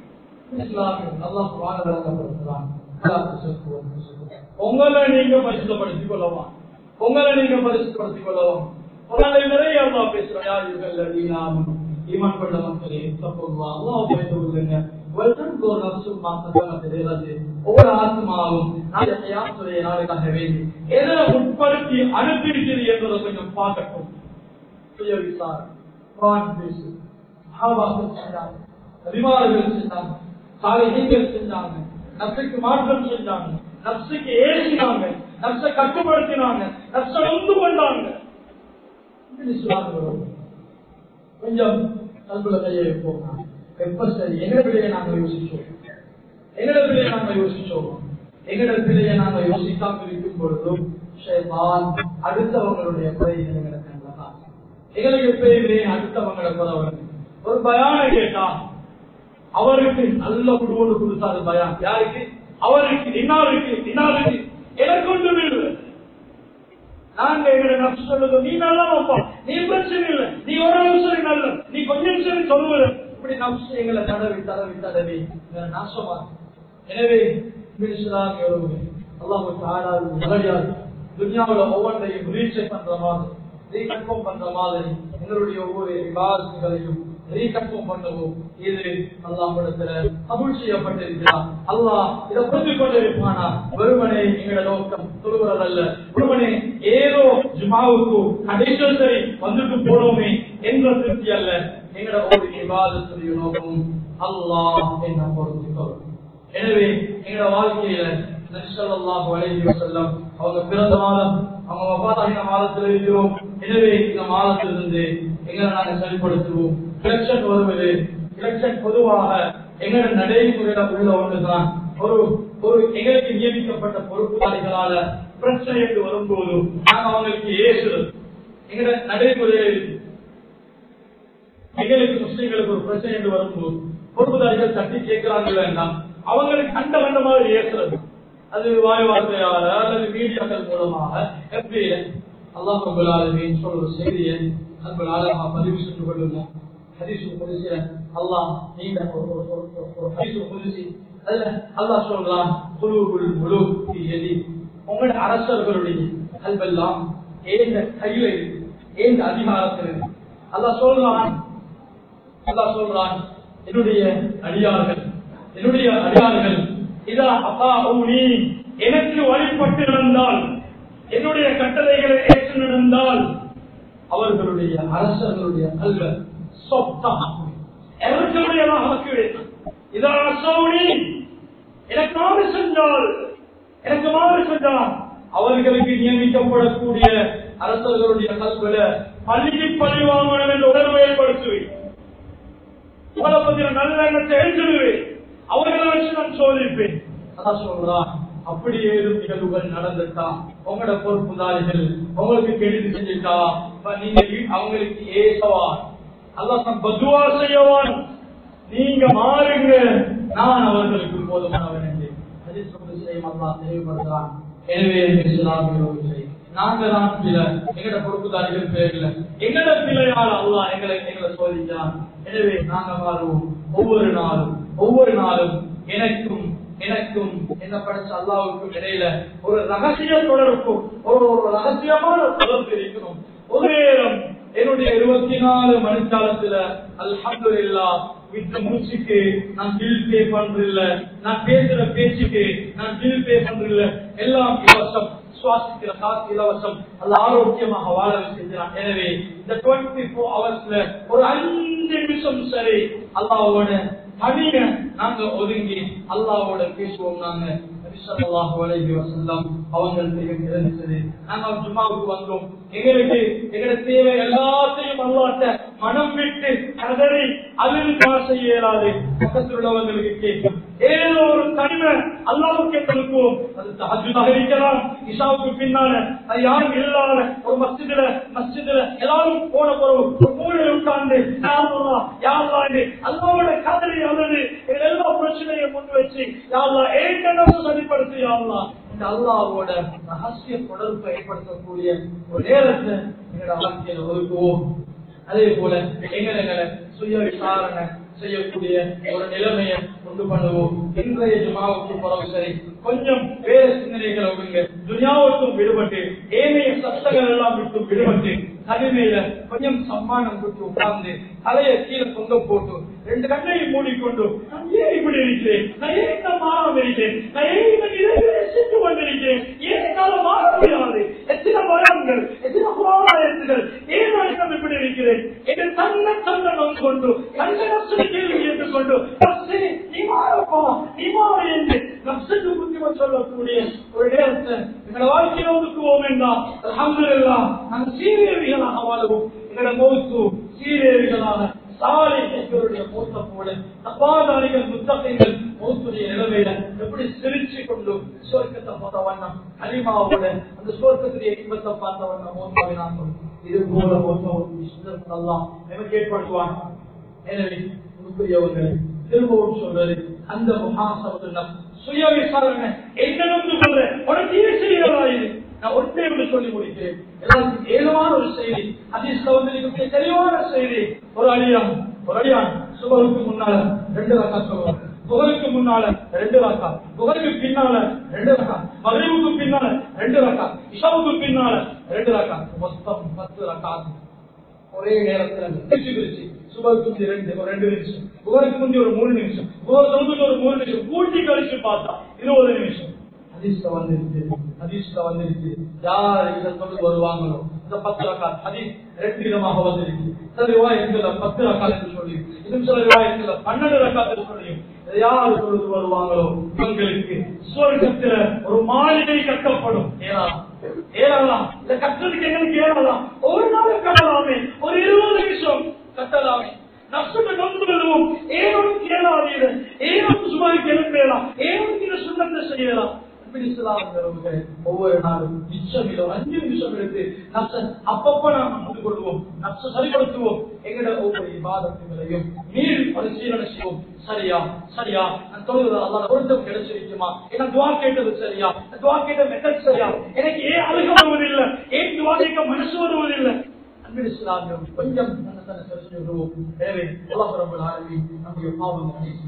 உங்களை நீங்க பரிசுத்தப்படுத்திக் கொள்ளலாம் உங்களை நீங்க பரிசுத்தப்படுத்திக் கொள்ளலாம் உங்களை நிறைய அல்லா பேசுறோம் யார் இவர்கள் ஈமான் கொண்ட மக்களே தப்புவா அல்லாஹ் பயந்து கொள்ளுங்க ஒவ்வொரு ஆத்மாவும் நாளுக்காக வேண்டி எதை உட்படுத்தி அனுப்பியிருக்கிறது என்பதை கொஞ்சம் பார்க்கட்டும் சுய விசாரணை செஞ்சாங்க அதிமார்கள் செஞ்சாங்க சாலைகள் செஞ்சாங்க நப்சுக்கு மாற்றம் செஞ்சாங்க நப்சுக்கு ஏசினாங்க நப்சை கட்டுப்படுத்தினாங்க நப்சை உண்டு கொண்டாங்க கொஞ்சம் கல்புல கையை வைப்போம் எப்ப சரி எங்கட பிள்ளைய நாங்க யோசிச்சோம் எங்கட பிள்ளைய நாங்க யோசிச்சோம் எங்கட பிள்ளைய நாங்க யோசிக்காம இருக்கும் பொழுதும் அடுத்தவங்களுடைய குறைகள் எங்களுக்கு எங்களுக்கு எப்பயுமே அடுத்தவங்களை குறவங்க ஒரு பயான கேட்டா அவருக்கு நல்ல குடும்பம் கொடுத்தாரு பயான் யாருக்கு அவருக்கு இன்னாருக்கு இன்னாருக்கு எனக்கு ஒன்றும் இல்லை நாங்க எங்களை நப்சு சொல்லுங்க நீ நல்லா வைப்பா நீ பிரச்சனை இல்லை நீ ஒரு நிமிஷம் நல்ல நீ கொஞ்சம் சரி சொல்லுவ இப்படி நப்சு எங்களை தடவி தடவி தடவி நாசமா எனவே துன்யாவில் ஒவ்வொன்றையும் ரீச்சை பண்ற மாதிரி ரீகன்ஃபார்ம் பண்ற மாதிரி எங்களுடைய ஒவ்வொரு விவாதங்களையும் ரீகன்ஃபார்ம் பண்ணவும் இது அல்லாஹ்விடத்துல கபூல் செய்யப்பட்டிருக்கிறார் அல்லாஹ் இதை புரிந்து கொண்டிருப்பானா வெறுமனே எங்களோட நோக்கம் சொல்லுவதல்ல வெறுமனே ஏதோ ஜுமாவுக்கு கடைசியில் சரி வந்துட்டு போனோமே என்ற திருப்தி அல்ல எங்களோட ஒரு விவாதத்துடைய நோக்கம் அல்லாஹ் என்ன பொறுத்துக்கொள் எனவே எங்களோட வாழ்க்கையில நபிசல்லாஹு அலைஹி வஸல்லம் அவங்க பிறந்த மாதம் அவங்க வபாதாகின மாதத்தில் இருக்கிறோம் எனவே இந்த மாதத்திலிருந்து எங்களை நாங்கள் சரிப்படுத்துவோம் எலெக்ஷன் வருவது எலெக்ஷன் பொதுவாக எங்களோட நடைமுறையில உள்ள ஒன்றுதான் ஒரு ஒரு எங்களுக்கு நியமிக்கப்பட்ட பொறுப்புதாரிகளால பிரச்சனை என்று வரும்போது நாங்க அவங்களுக்கு ஏசுறது எங்களோட நடைமுறையில் எங்களுக்கு முஸ்லிம்களுக்கு ஒரு பிரச்சனை என்று வரும்போது பொறுப்புதாரிகள் தட்டி கேட்கிறாங்க வேண்டாம் அவங்களுக்கு கண்ட கண்ட மாதிரி ஏசுறது அது வாய் வார்த்தையால அல்லது மீடியாக்கள் மூலமாக எப்படி அல்லாஹ் ரபுல் ஆலமீன் சொல்ற ஒரு செய்தியை அன்புல் ஆலமா பதிவு சென்று கொள்ளுங்க ஹதீஸ் புதுசிய அல்லாஹ் நீங்க ஒரு ஒரு- ஒரு- ஒரு ஹதீஸ் புதுசி அதுல அல்லாஹ் சொல்றான் குலூபுல் முலூக் ஃபீ யதி உங்களோட அரசர்களுடைய கல்வெல்லாம் ஏந்த கையில இருக்கு ஏந்த அதிகாரத்தில் இருக்கு அல்லாஹ் சொல்றான் அல்லாஹ் சொல்றான் என்னுடைய அடியார்கள் என்னுடைய அடியார்கள் இதா அப்பா நீ எனக்கு வழிபட்டு நடந்தால் என்னுடைய கட்டளைகளை ஏற்று நடந்தால் அவர்களுடைய அரசர்களுடைய அல்ல சொத்தம் எவர்களுடையதாக ஆக்குவேன் இதா அசௌனி எனக்கு மாறு சென்றால் எனக்கு மாறு சென்றால் அவர்களுக்கு நியமிக்கப்படக்கூடிய அரசர்களுடைய கல்வில பள்ளிக்கு பழி வாங்கணும் என்ற உணர்வை ஏற்படுத்துவேன் உங்களை பத்தின நல்ல எண்ணத்தை எழுதிடுவேன் அவர்களை வச்சு நான் சோதிப்பேன் அதான் சொல்றான் அப்படி ஏதும் நிகழ்வுகள் நடந்துட்டா உங்களோட பொறுப்புதாரிகள் உங்களுக்கு கெடுதி செஞ்சுட்டா அப்ப நீங்க வீ- அவங்களுக்கு ஏசவா அல்லாஹ் பதுவா செய்யவான் நீங்க மாறுங்க நான் அவர்களுக்கு போதுமானவன் என்று ஹதீஸ் குத்ஸிலையும் அல்லாஹ் தெளிவுபடுத்துறான் எனவே இஸ்லாமிய நாங்க தான் பிழை எங்கட பொறுப்புதாரிகள் பேர்ல எங்கட பிழையால் அல்லாஹ் எங்களை எங்களை சோதிக்கிறான் எனவே நாங்க மாறுவோம் ஒவ்வொரு நாளும் ஒவ்வொரு நாளும் எனக்கும் எனக்கும் என்ன படைச்ச அல்லாவுக்கும் இடையில ஒரு ரகசிய தொடர்பும் ஒரு ஒரு ரகசியமான தொடர்பு இருக்கணும் ஒரு நேரம் என்னுடைய இருபத்தி நாலு மணிக்காலத்துல அல்ஹம்துலில்லா வித்த மூச்சுக்கு நான் பில் பே பண்றதில்ல நான் பேசுற பேச்சுக்கு நான் பில் பே பண்றதில்ல எல்லாம் இலவசம் சுவாசிக்கிற காசு இலவசம் அது ஆரோக்கியமாக வாழ வச்சிருக்கிறான் எனவே இந்த டுவெண்ட்டி ஃபோர் ஹவர்ஸ்ல ஒரு அஞ்சு நிமிஷம் சரி அல்லாவோட தனிய நாங்க ஒதுங்கி அல்லாவோட பேசுவோம் நாங்க நபி ஸல்லல்லாஹு அலைஹி வஸல்லம் அவங்களுக்கு கிடைச்சது நாங்க ஜும்மாவுக்கு வந்தோம் எங்களுக்கு எங்களோட தேவை எல்லாத்தையும் அல்லாட்ட மனம் விட்டு கதறி அதில் துவா செய்ய இயலாது பக்கத்தில் உள்ளவங்களுக்கு கேட்கும் ஏதோ ஒரு தனிமை அல்லாவுக்கு கொடுப்போம் அது தஹஜ்ஜுதாக இருக்கலாம் இஷாவுக்கு பின்னால அது யாரும் இல்லாத ஒரு மஸ்ஜிதுல மஸ்ஜிதுல எல்லாரும் போன பிறகு ஒரு மூலையில் உட்கார்ந்து யா அல்லாஹ், யா அல்லாஹ் என்று அல்லாவோட கதறி அழுது எங்கள் எல்லா பிரச்சனையும் முன் வச்சு யா அல்லாஹ் ஏற்கனவே சரிப்படுத்தி யா அல்லாஹ் இந்த அல்லாவோட ரகசிய தொடர்பை ஏற்படுத்தக்கூடிய ஒரு நேரத்தை எங்களோட வாழ்க்கையில ஒதுக்குவோம் அதே போல எங்களை சுய விசாரணை செய்யக்கூடிய ஒரு நிலைமையை கொண்டு பண்ணுவோம் இன்றைய ஜுமாவுக்கு பிறகு சரி கொஞ்சம் வேற சிந்தனைகளை விடுங்க துனியாவுக்கும் விடுபட்டு ஏனைய சத்தங்கள் எல்லாம் விட்டு விடுபட்டு தனிமையில கொஞ்சம் சம்மானம் விட்டு உட்கார்ந்து தலையை கீழே தொங்க போட்டு ரெண்டு கண்ணையும் மூடிக்கொண்டு நான் ஏன் இப்படி இருக்கிறேன் நான் ஏன் இந்த மாறாம இருக்கிறேன் நான் ஏன் இந்த நிலையில சென்று கொண்டிருக்கிறேன் ஏன் என்னால மாற முடியாது எத்தனை பலன்கள் எத்தனை புறாயத்துகள் ஏன் நான் இன்னும் இப்படி இருக்கிறேன் என்று தன்னை தன்னை நொந்து கொண்டு தன்னை நப்சை கேள்வி கேட்டுக்கொண்டு நப்சே, நீ மாறப்பா நீ மாறு என்று நப்சுக்கு புத்திமன் சொல்லக்கூடிய ஒரு நேரத்தை எங்களோட வாழ்க்கையில ஒதுக்குவோம் என்றால் அல்ஹம்துலில்லாஹ் நாங்கள் சீரேவிகளாக வாழ்வோம் எங்களோட மௌத்து சீரேவிகளாக சாலிகளுடைய மூத்த போல தப்பாதாரிகள் முத்தகைகள் மௌத்துடைய நிலைமையில எப்படி சிரிச்சு கொண்டு சுவர்க்கத்தை பார்த்த வண்ணம் அலிமாவோட அந்த சுவர்க்கத்துடைய இன்பத்தை பார்த்த வண்ணம் மௌத்தாவினார்கள் இது போல மௌத்தம் எல்லாம் நமக்கு ஏற்படுத்துவான் எனவே உங்களுக்குரியவர்கள் திரும்பவும் சொல்றது அந்த முகாசவதனம் சுய விசாரணை என்ன நம்பி சொல்ற உனக்கு ஏன் செய்யறதா இது நான் ஒன்றே ஒன்று சொல்லி முடிக்கிறேன் எல்லாருக்கும் ஏதுவான ஒரு செய்தி அதிர்ஷ்ட வந்து தெளிவான செய்தி ஒரு அழியான் ஒரு அழியான் சுபருக்கு முன்னால ரெண்டு ரக்கா சொல்லுவாங்க புகழுக்கு முன்னால ரெண்டு ரக்கா புகழுக்கு பின்னால ரெண்டு ரக்கா மகிழ்வுக்கு பின்னால ரெண்டு ரக்கா இஷாவுக்கு பின்னால ரெண்டு ரக்கா மொத்தம் பத்து ரக்கா ஒரே நேரத்துல பிரிச்சு பிரிச்சு சுபருக்கு முந்தி ரெண்டு ஒரு ரெண்டு நிமிஷம் புகருக்கு முந்தி ஒரு மூணு நிமிஷம் புகர் தொகுதிக்கு ஒரு மூணு நிமிஷம் கூட்டி கழிச்சு பார்த்தா இருபது நிமிஷம் ஹதீஸ்ல வந்துருச்சு ஹதீஸ்ல வந்துருச்சு யார் இதை சொல்லி வருவாங்களோ இந்த பத்து ரக்காத் ஹதீஸ் ரெண்டு விதமாக வந்துருச்சு சில ரிவாயத்துல பத்து ரக்காத் என்று சொல்லி இன்னும் சில ரிவாயத்துல பன்னெண்டு ரக்காத் என்று சொல்லியும் இதை யார் சொல்லுது வருவாங்களோ இவங்களுக்கு சுவர்க்கத்துல ஒரு மாளிகை கட்டப்படும் ஏறாம் ஏறலாம் இந்த கட்டுறதுக்கு எங்களுக்கு ஏறலாம் ஒரு நாள் கட்டலாமே ஒரு இருபது நிமிஷம் கட்டலாமே நஷ்டத்தை நம்புகிறோம் ஏனும் கேளாதீர்கள் ஏனும் சுமாருக்கு எழுப்பலாம் ஏனும் இந்த சுண்ணத்தை செய்யலாம் ஒவ்வொரு நாளும் நிச்சமிலோ அஞ்சு நிமிஷம் எடுத்து நப்ச அப்பப்ப நாம் நடந்து கொள்வோம் நப்ச சரிப்படுத்துவோம் எங்கட ஒவ்வொரு விவாதத்துகளையும் மீறி பரிசீலனை செய்வோம் சரியா சரியா நான் தொழுவது அல்லாத பொருத்தம் கிடைச்சிருக்குமா என்ன துவா கேட்டது சரியா துவா கேட்ட மெத்தட் சரியா எனக்கு ஏன் அழுக வருவதில்லை ஏன் துவா கேட்க மனசு வருவதில்லை அன்பின் இஸ்லாமியம் கொஞ்சம் சரி செய்து விடுவோம் எனவே அல்லாஹ் ரப்பல் ஆலமீன் நம்முடைய பாவங்களை